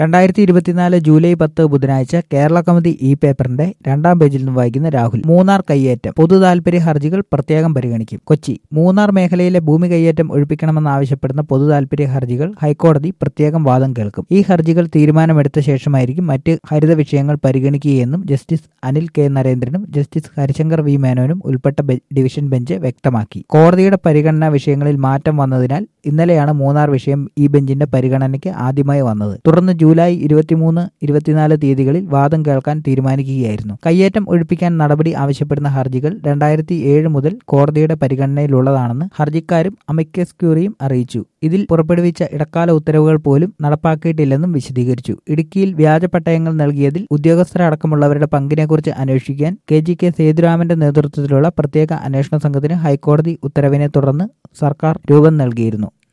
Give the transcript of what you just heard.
രണ്ടായിരത്തി ഇരുപത്തിനാല് ജൂലൈ പത്ത് ബുധനാഴ്ച കേരള കൗമുദി ഇ പേപ്പറിന്റെ രണ്ടാം പേജിൽ നിന്ന് വായിക്കുന്ന രാഹുൽ മൂന്നാർ കയ്യേറ്റം പൊതു താൽപര്യ ഹർജികൾ പ്രത്യേകം പരിഗണിക്കും കൊച്ചി മൂന്നാർ മേഖലയിലെ ഭൂമി കയ്യേറ്റം ഒഴിപ്പിക്കണമെന്നാവശ്യപ്പെടുന്ന പൊതു താൽപര്യ ഹർജികൾ ഹൈക്കോടതി പ്രത്യേകം വാദം കേൾക്കും ഈ ഹർജികൾ തീരുമാനമെടുത്ത ശേഷമായിരിക്കും മറ്റ് ഹരിത വിഷയങ്ങൾ പരിഗണിക്കുകയെന്നും ജസ്റ്റിസ് അനിൽ കെ നരേന്ദ്രനും ജസ്റ്റിസ് ഹരിശങ്കർ വി മേനോനും ഉൾപ്പെട്ട ബെ- ഡിവിഷൻ ബെഞ്ച് വ്യക്തമാക്കി കോടതിയുടെ പരിഗണനാ വിഷയങ്ങളിൽ മാറ്റം വന്നതിനാൽ ഇന്നലെയാണ് മൂന്നാർ വിഷയം ഈ ബെഞ്ചിന്റെ പരിഗണനയ്ക്ക് ആദ്യമായി വന്നത് തുടർന്ന് ജൂലൈ ഇരുപത്തിമൂന്ന് ഇരുപത്തിനാല് തീയതികളിൽ വാദം കേൾക്കാൻ തീരുമാനിക്കുകയായിരുന്നു കയ്യേറ്റം ഒഴിപ്പിക്കാൻ നടപടി ആവശ്യപ്പെടുന്ന ഹർജികൾ രണ്ടായിരത്തി ഏഴ് മുതൽ കോടതിയുടെ പരിഗണനയിലുള്ളതാണെന്ന് ഹർജിക്കാരും അമിക്കസ് ക്യൂറിയും അറിയിച്ചു ഇതിൽ പുറപ്പെടുവിച്ച ഇടക്കാല ഉത്തരവുകൾ പോലും നടപ്പാക്കിയിട്ടില്ലെന്നും വിശദീകരിച്ചു ഇടുക്കിയിൽ വ്യാജ പട്ടയങ്ങൾ നൽകിയതിൽ ഉദ്യോഗസ്ഥരടക്കമുള്ളവരുടെ പങ്കിനെക്കുറിച്ച് അന്വേഷിക്കാൻ കെ ജി കെ സേതുരാമന്റെ നേതൃത്വത്തിലുള്ള പ്രത്യേക അന്വേഷണ സംഘത്തിന് ഹൈക്കോടതി ഉത്തരവിനെ തുടർന്ന് സർക്കാർ രൂപം നൽകിയിരുന്നു